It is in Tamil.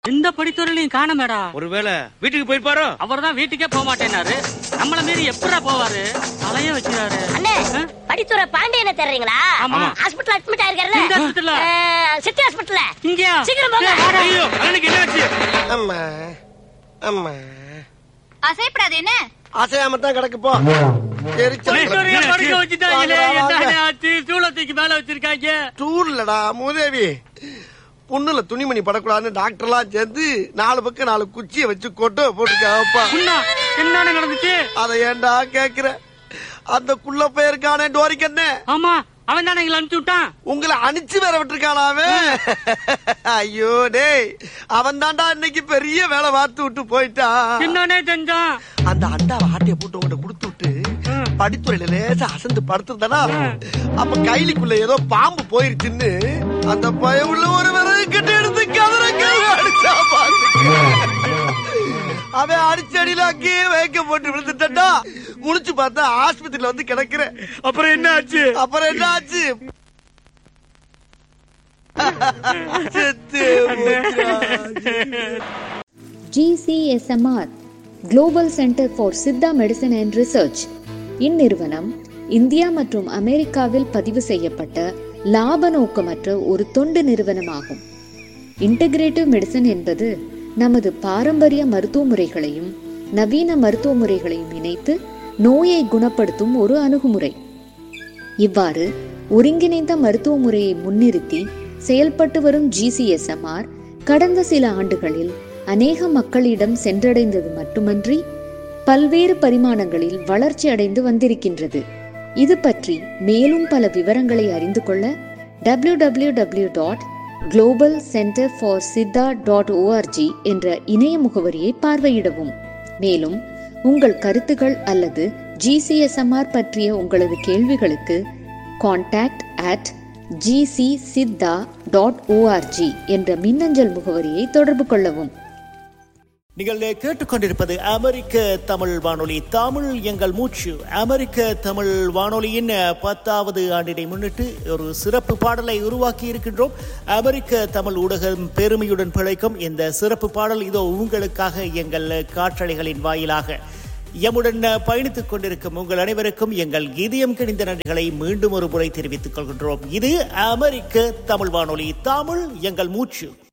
எந்த படித்துறையிலையும் காணமேடா ஒருவேளை வீட்டுக்கு போயிருப்பாரோ அவர் தான் வீட்டுக்கே போக மாட்டேனாரு நம்மள மீறி எப்படா போவாரு தலைய வச்சுறாரு அண்ணே படித்துறை பாண்டியனை தெரியுங்களா ஆமா. ஹாஸ்பிடல் அட்மிட் ஆயிருக்காருல்ல எந்த hospital-ல? அஹ், சிட்டி ஹாஸ்பிடல்ல இங்கயா சீக்கிரம் போங்க. ஏய், வாடா. ஐயோ அண்ணனுக்கு என்னாச்சு அம்மா அம்மா அசைப்படாது என்ன அசையாம தான் கிடக்கு போ எரிச்சல் படித்துறையை படுக்க வச்சுட்டாங்களே வாங்க, வாங்க. என்ன ஆச்சு சூளத்துக்கு மேல வச்சிருக்காங்க டூர்லடா மூதேவி புண்ணுல துணிமணி படக்கூடாதுன்னு டாக்டர்லாம் சேர்ந்து நாலு பக்கம் நாலு குச்சியை வச்சு கொட்டை போட்டுருக்காப்பா புண்ணா என்ன நடந்துச்சு அதை ஏன்டா கேக்குற அந்த குள்ள போயிருக்கானே டோரிக்கண்ணே ஆமா அவன் தானே எங்களை அனுப்பிச்சு விட்டான் உங்களை அனுப்பிச்சு வேற விட்டுருக்கானா அவன் ஐயோ டேய் அவன் தான்டா இன்னைக்கு பெரிய வேலை பார்த்து விட்டு போயிட்டான் என்னன்னே செஞ்சான் அந்த அண்டாவை ஆட்டைய போட்டு உங்கள்ட்ட கொடுத்து விட்டு படித்துறையில லேசா அசந்து படுத்திருந்தானா அப்ப கைலிக்குள்ள ஏதோ பாம்பு போயிருச்சுன்னு அந்த பயமுள்ள ஒரு விறகு கட்டி எடுத்து கதற கதற அடிச்சா பாத்துக்க. அவன் அடிச்சு அடியில அங்கேயே வைக்க போட்டு விழுந்துட்டா முழிச்சு பார்த்தா ஆஸ்பத்திரியில வந்து கிடக்குறேன் அப்புறம் என்ன ஆச்சு அப்புறம் என்ன ஆச்சு செத்து போச்சுடா. GCSMR Global Center for Siddha medicine and research இந்நிறுவனம் இந்தியா மற்றும் அமெரிக்காவில் பதிவு செய்யப்பட்ட லாப நோக்கமற்ற ஒரு தொண்டு நிறுவனமாகும் இன்டகிரேட்டிவ் மெடிசன் என்பது நமது பாரம்பரிய மருத்துவ முறைகளையும் நவீன மருத்துவ முறைகளையும் இணைத்து நோயை குணப்படுத்தும் ஒரு அணுகுமுறை இவ்வாறு ஒருங்கிணைந்த மருத்துவ முறையை முன்னிறுத்தி செயல்பட்டு வரும் ஜிசிஎஸ்எம்ஆர் கடந்த சில ஆண்டுகளில் அநேக மக்களிடம் சென்றடைந்தது மட்டுமன்றி பல்வேறு பரிமாணங்களில் வளர்ச்சி அடைந்து வந்திருக்கின்றது இது பற்றி மேலும் பல விவரங்களை அறிந்து கொள்ள W W W dot global centre for Siddha dot ORG என்ற இணைய முகவரியை பார்வையிடவும் மேலும் உங்கள் கருத்துகள் அல்லது ஜிசிஎஸ்எம்ஆர் பற்றிய உங்களது கேள்விகளுக்கு contact at GC Siddha dot ORG என்ற மின்னஞ்சல் முகவரியை தொடர்பு கொள்ளவும் நீங்கள் கேட்டுக்கொண்டிருப்பது அமெரிக்க தமிழ் வானொலி தமிழ் எங்கள் மூச்சு அமெரிக்க தமிழ் வானொலியின் பத்தாவது ஆண்டினை முன்னிட்டு ஒரு சிறப்பு பாடலை உருவாக்கி இருக்கின்றோம் அமெரிக்க தமிழ் ஊடகம் பெருமையுடன் பிழைக்கும் இந்த சிறப்பு பாடல் இதோ உங்களுக்காக எங்கள் காற்றலைகளின் வாயிலாக எம்முடன் பயணித்துக் கொண்டிருக்கும் உங்கள் அனைவருக்கும் எங்கள் இதயம் கிணிந்த நன்றிகளை மீண்டும் ஒரு முறை தெரிவித்துக் கொள்கின்றோம் இது அமெரிக்க தமிழ் வானொலி தமிழ் எங்கள் மூச்சு